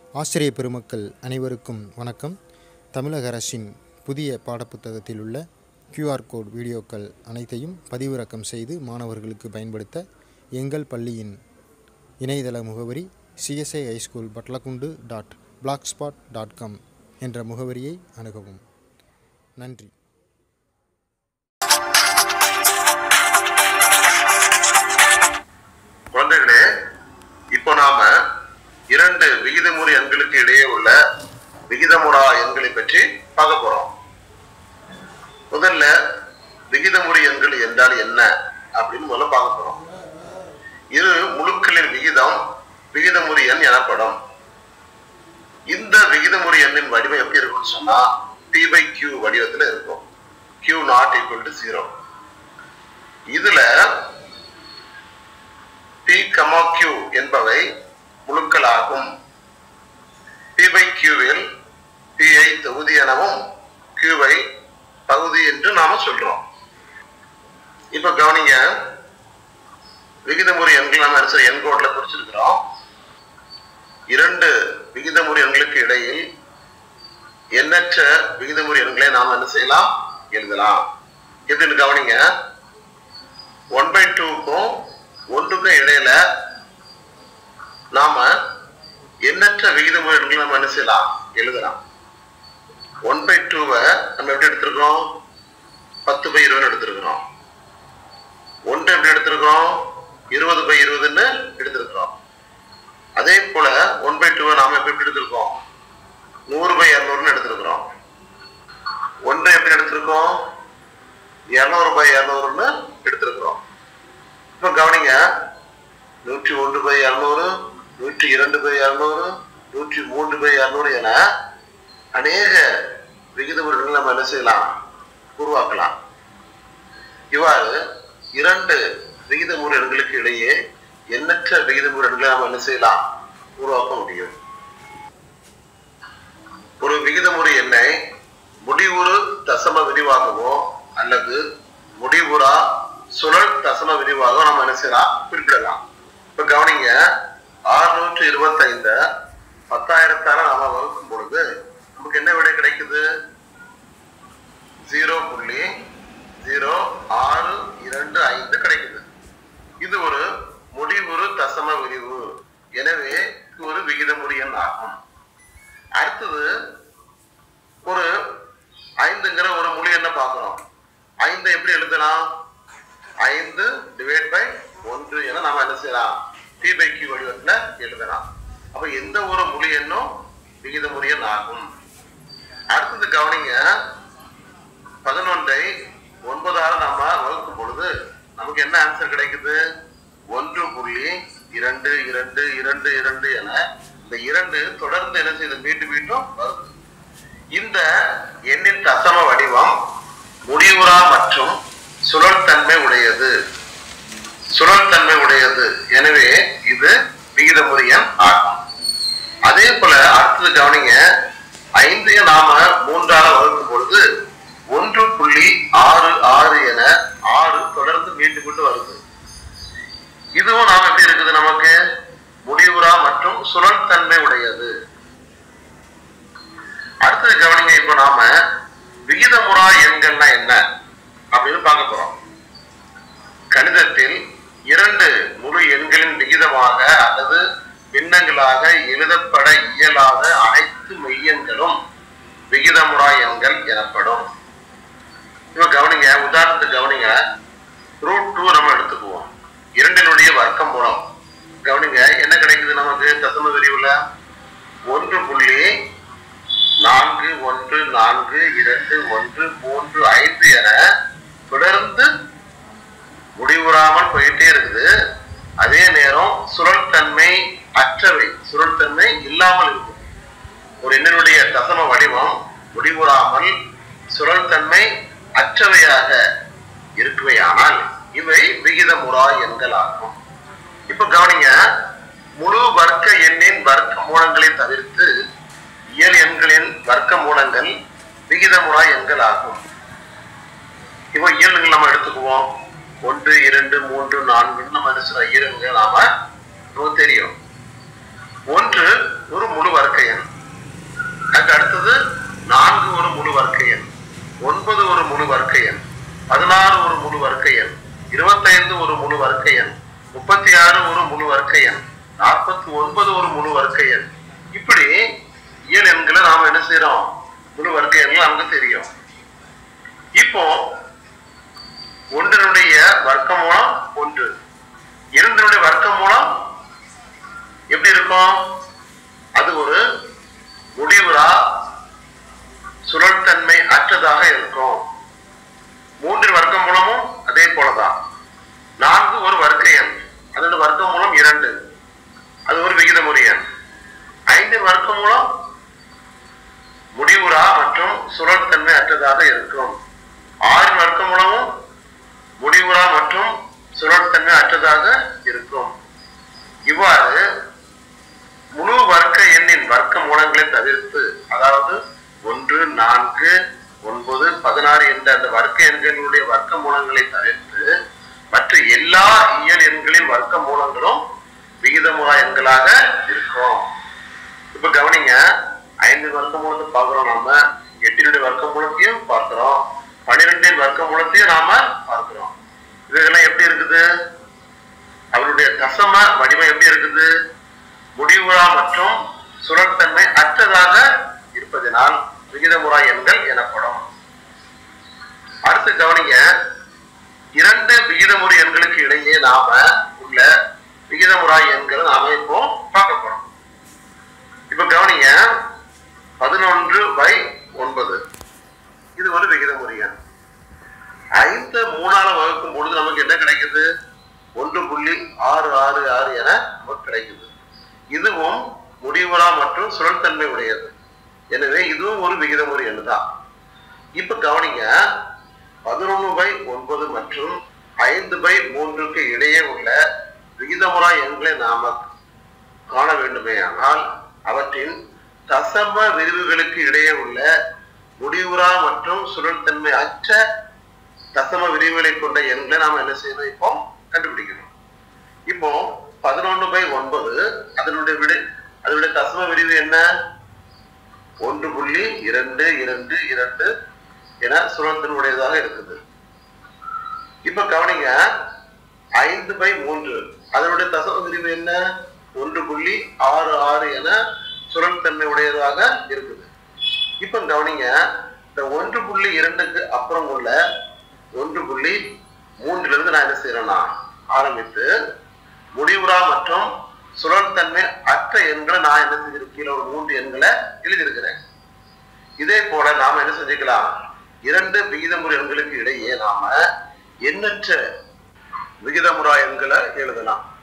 ஆசிரிய பெருமக்கள் அனைவருக்கும் வணக்கம் தமிழக அரசின் புதிய பாடப்புத்தகத்தில் உள்ள QR கோட் வீடியோக்கள் அனைத்தையும் பதிவிறக்கம் செய்து மாணவர்களுக்கு பயன்படுத்த எங்கள் பள்ளியின் இணையதள முகவரி CSI high school Batlagundu dot blogspot dot com என்ற முகவரியை அணுகவும் நன்றி குழந்தைகளே இப்போ நாம இரண்டு விகிதமுறை எண்களுக்கு இடையே உள்ள விகிதமுறா எண்களை பற்றி பார்க்க போறோம் முதல்ல விகிதமுறை எண்கள் என்றால் என்ன அப்படின்னு முதல்ல பார்க்க போறோம் இரு முழுக்களின் விகிதம் விகிதமுறை எண் எனப்படும் இந்த விகிதமுறை எண்ணின் வடிவம் எப்படி இருக்கும்னு சொன்னா பி பை கியூ வடிவத்துல இருக்கும் Q not equal to zero இதுல பி கமா கியூ என்பவை முழுக்களாகும் பி பை கியூவில் பிஐ தொகுதி எனவும் கியூவை பகுதி என்று நாம சொல்றோம் இப்ப கவனிங்க விகிதமுறை எண்கள் நாம என்ன செய்ய- எண் கோட்ல குறிச்சிருக்கிறோம் இரண்டு விகிதமுறை எண்களுக்கு இடையில் எண்ணற்ற விகிதமுறை எண்களை நாம் என்ன செய்யலாம் எழுதலாம் எப்படின்னு கவனிங்க ஒன் பை டூக்கும் ஒன்றுக்கும் இடையில நாம எண்ணற்ற விகிதமுறை எண்களை நம்ம என்ன செய்யலாம் எழுதலாம் ஒன் பை டூவை நம்ம எப்படி எடுத்திருக்கோம் பத்து பை இருபதுன்னு எடுத்திருக்கிறோம் ஒன்று எப்படி எடுத்திருக்கிறோம் இருபது பை இருபதுன்னு எடுத்திருக்கிறோம் அதே போல ஒன் பை டூவை நாம எப்படி எடுத்திருக்கோம் நூறு பை இரநூறுன்னு எடுத்திருக்கிறோம் ஒன்றை எப்படி எடுத்திருக்கோம் இரநூறு பை இரநூறுன்னு எடுத்திருக்கிறோம் இப்ப கவனிங்க நூற்றி ஒன்று பை இரநூறு நூற்றி இரண்டு பை இரநூறு நூற்றி மூன்று பை இரநூறு என அநேக விகிதமுறைகளை நம்ம என்ன செய்யலாம் உருவாக்கலாம் இவ்வாறு இரண்டு விகிதமுறை எண்களுக்கு இடையே எண்ணற்ற விகிதமுறை எண்களை நம்ம என்ன செய்யலாம் உருவாக்க முடியும் ஒரு விகிதமுறை எண்ணை முடிவுறு தசம விரிவாகவோ அல்லது முடிவுறா சுழல் தசம விரிவாக நம்ம என்ன செய்யலாம் குறிப்பிடலாம் இப்ப கவனிங்க ஆறுநூற்று இருபத்தைந்த பத்தாயிரத்தால நாம வகுக்கும் பொழுது நமக்கு என்ன விடை கிடைக்குது ஜீரோ புள்ளி ஜீரோ ஆறு இரண்டு ஐந்து கிடைக்குது இது ஒரு முடிவுறு தசம விரிவு எனவே இது ஒரு விகிதமுறை எண் ஆகும் அடுத்தது ஒரு ஐந்துங்கிற ஒரு முழு எண்ணை பார்க்கிறோம் ஐந்து எப்படி எழுதலாம் ஐந்து டிவைட் பை ஒன்று என நாம என்ன செய்யலாம் பி பை கியூ வடிவத்துல எழுதலாம் அப்ப எந்த ஒரு முழு எண்ணும் விகிதமுறை எண் ஆகும் அடுத்தது கவனிங்க பதினொன்றை ஒன்பதால நாம வகுக்கும் பொழுது நமக்கு என்ன ஆன்சர் கிடைக்குது ஒன்று புள்ளி இரண்டு இரண்டு இரண்டு இரண்டு என இந்த இரண்டு தொடர்ந்து என்ன செய்யுது மீண்டும் மீண்டும் வருது இந்த எண்ணின் தசம வடிவம் முடிவுறா மற்றும் சுழல்தன்மை உடையது சுழல்தன்மை உடையது எனவே இது விகிதமுறை எண் ஆகும் அதே போல அடுத்தது கவனிங்க ஐந்தையும் நாம மூன்றால வகுக்கும் பொழுது ஒன்று புள்ளி ஆறு ஆறு என ஆறு தொடர்ந்து மீண்டும் கொண்டு வருது இதுவும் நாம எப்படி இருக்குது நமக்கு முடிவுறா மற்றும் சுழல்தன்மை உடையது அடுத்தது கவனிங்க இப்போ நாம விகிதமுறா எண்கள்னா என்ன அப்படின்னு பார்க்க போறோம் கணிதத்தில் இரண்டு முழு எண்களின் விகிதமாக அல்லது பின்னங்களாக எழுதப்பட இயலாத அனைத்து மெய்யெண்களும் விகிதமுறா எண்கள் எனப்படும் இப்ப கவனிங்க உதாரணத்துக்கு கவனிங்க ரூட் டூ நம்ம எடுத்துக்குவோம் இரண்டினுடைய வர்க்கம் மூலம் கவனிங்க என்ன கிடைக்குது நமக்கு தசம விரிவுல ஒன்று புள்ளி நான்கு ஒன்று நான்கு இரண்டு ஒன்று மூன்று ஐந்து என தொடர்ந்து முடிவுறாமல் போயிட்டே இருக்குது அதே நேரம் சுழல்தன்மை அற்றவை சுழல்தன்மை இல்லாமல் இருக்கு ஒரு எண்ணினுடைய தசம வடிவம் முடிவுறாமல் சுழல்தன்மை அற்றவையாக இருக்குவையானால் இவை விகிதமுறா எண்கள் ஆகும் இப்ப கவனிங்க முழு வர்க்க எண்ணின் வர்க்க மூலங்களை தவிர்த்து இயல் எண்களின் வர்க்க மூலங்கள் விகிதமுறா எண்கள் ஆகும் இப்போ இயல்கள் நம்ம எடுத்துக்குவோம் ஒன்று இரண்டு மூன்று நான்கு நம்ம என்ன சொல்ற இயல்கள் நாம நமக்கு தெரியும் ஒன்று ஒரு முழு வர்க்க முழு வர்க்க எண் இப்படி இயல் எண்களை நாம என்ன செய்யறோம் முழு வர்க்க எண்கள் நமக்கு தெரியும் இப்போ ஒன்றினுடைய வர்க்க மூலம் ஒன்று இரண்டினுடைய வர்க்க மூலம் எப்படி இருக்கும் அது ஒரு முடிவுறா சுழல்தன்மை அற்றதாக இருக்கும் மூன்றின் வர்க்க மூலமும் அதே போலதான் நான்கு ஒரு வர்க்க எண் அதோட வர்க்க மூலம் இரண்டு அது ஒரு விகிதமுறை எண் ஐந்தின் வர்க்க மூலம் முடிவுறா மற்றும் சுழல்தன்மை அற்றதாக இருக்கும் ஆறின் வர்க்க மூலமும் முடிவுறா மற்றும் சுழல்தன்மை அற்றதாக இருக்கும் இவ்வாறு முழு வர்க்க எண்ணின் வர்க்க மூலங்களை தவிர்த்து அதாவது ஒன்று நான்கு ஒன்பது பதினாறு என்ற அந்த வர்க்க எண்களுடைய வர்க்க மூலங்களை தவிர்த்து மற்ற எல்லா இயல் எண்களின் வர்க்க மூலங்களும் விகிதமுறா எண்களாக இருக்கும் இப்ப கவனிங்க ஐந்து வர்க்க மூலத்தை பார்க்கிறோம் நாம எட்டினுடைய வர்க்க மூலத்தையும் பார்க்கிறோம் பன்னிரெண்டின் வர்க்க மூலத்தையும் நாம பார்க்கிறோம் இதெல்லாம் எப்படி இருக்குது அவருடைய தசம வடிவம் எப்படி இருக்குது முடிவுறா மற்றும் சுழற்தன்மை அற்றதாக இருப்பதனால் விகிதமுறா எண்கள் எனப்படும் அடுத்து கவனிங்க இரண்டு விகிதமுறை எண்களுக்கு இடையே நாம உள்ள விகிதமுறா எண்களை நாம இப்போ பார்க்க போறோம் இப்ப கவனிங்க பதினொன்று பை ஒன்பது இது ஒரு விகிதமுறை எண் ஐந்து மூணால வகுக்கும் பொழுது நமக்கு என்ன கிடைக்குது ஒன்று புள்ளி ஆறு ஆறு ஆறு என நமக்கு கிடைக்குது இதுவும் முடிவுறா மற்றும் சுழல்தன்மை உடையது எனவே இதுவும் ஒரு விகிதமுறை எண் தான் இப்ப கவனிங்க பதினொன்று பை ஒன்பது மற்றும் ஐந்து பை மூன்றுக்கு இடையே உள்ள விகிதமுறா எண்களை நாம காண வேண்டுமே ஆனால் அவற்றின் தசம விரிவுகளுக்கு இடையே உள்ள முடிவுறா மற்றும் சுழல்தன்மை அற்ற தசம விரிவுகளை கொண்ட எண்களை நாம என்ன செய்யணும் இப்போ கண்டுபிடிக்கணும் இப்போ பதினொன்று பை ஒன்பது அதனுடைய விட அதனுடைய தசம விரிவு என்ன ஒன்று புள்ளி இரண்டு இரண்டு இரண்டு என சுழத்தினுடையதாக இருக்குது இப்ப கவனிங்க ஐந்து பை மூன்று அதனுடைய தசம விரிவு என்ன ஒன்று புள்ளி ஆறு ஆறு என சுழல்தன்மை உடையதாக இருக்குது இப்ப கவனிங்க இந்த ஒன்று புள்ளி இரண்டுக்கு அப்புறம் உள்ள ஒன்று புள்ளி மூன்றுல இருந்து நான் என்ன செய்யறேன்னா ஆரம்பித்து முடிவுறா மற்றும் சுழல்தன்மை அற்ற எண்களை நான் என்ன செஞ்சிருக்கேன் கீழே ஒரு மூன்று எண்களை எழுதியிருக்கிறேன் இதே போல நாம என்ன செஞ்சுக்கலாம் இரண்டு விகிதமுறை எண்களுக்கு இடையே நாம எண்ணற்ற விகிதமுறா எண்களை எழுதலாம்